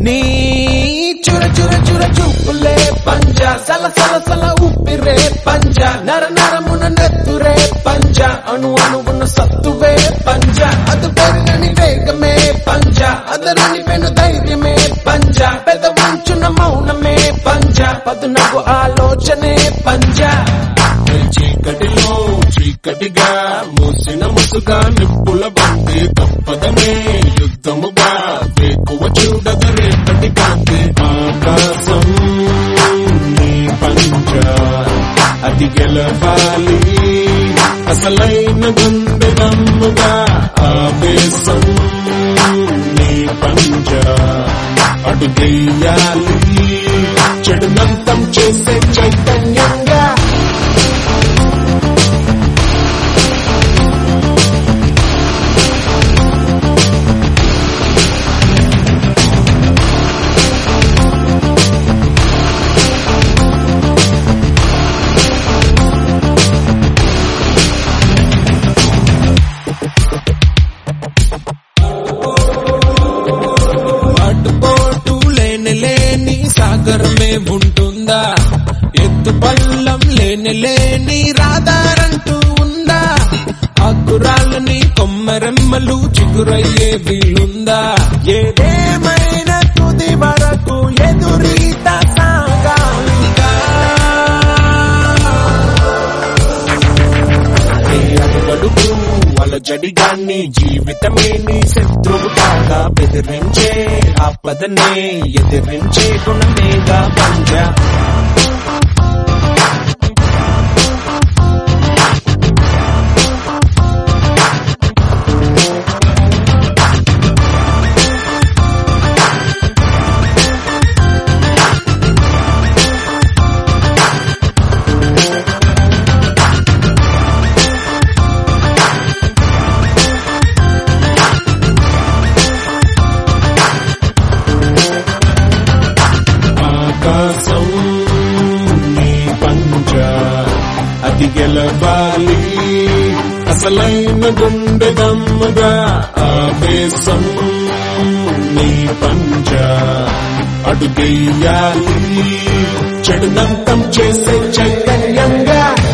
నీ చుర చుర చుర చూపులే పంజ సల సల సల ఉప్పిరే పంజ నర నరమున నెత్తురే పంజ అణు అణువున సత్తువే పంజ అది పెరగని వేగమే పంజ అదరని పెను ధైర్యమే పంజ పెద ఉంచున మౌనమే పంజ పదునకు ఆలోచనే పంజ చీకటిలో చీకటిగా మూసిన ముసుగా నిప్పుల బంతి తప్పదనే యుద్ధముగా వేకువ చూడగ రేపటి కాంతి ఆకాశం నీ పంచ అది గెలవాలి అసలైన గుండె దమ్ముగా ఆవేశం నీ పంచ అటు గెయ్యాలి చెడునంతం చేసే చైతన్యంగా అడ్డుపోటు లేని లేని సాగరమే ఉంటుందా ఎత్తు పల్లం లేని లేని రాదారంటూ ఉందా అగ్గురాలని కొమ్మరెమ్మలు చిగురయ్యే వీలుందా ఏదేమైనా తుది వరకు ఎదురీత సాగాలిగా ఏ అడుగడుగు అలజడిగాన్ని జీవితమే నీ శత్రువు కాగా బెదిరించే ఆపదనే ఎదిరించే గుణమేగా పంజ ఆకాశం నీ పంచ అది గెలవాలి అసలైన గుండె దమ్ముగా ఆవేశం నీ పంచ అటు గెయ్యాలి చెడునంతం చేసే చైతన్యంగా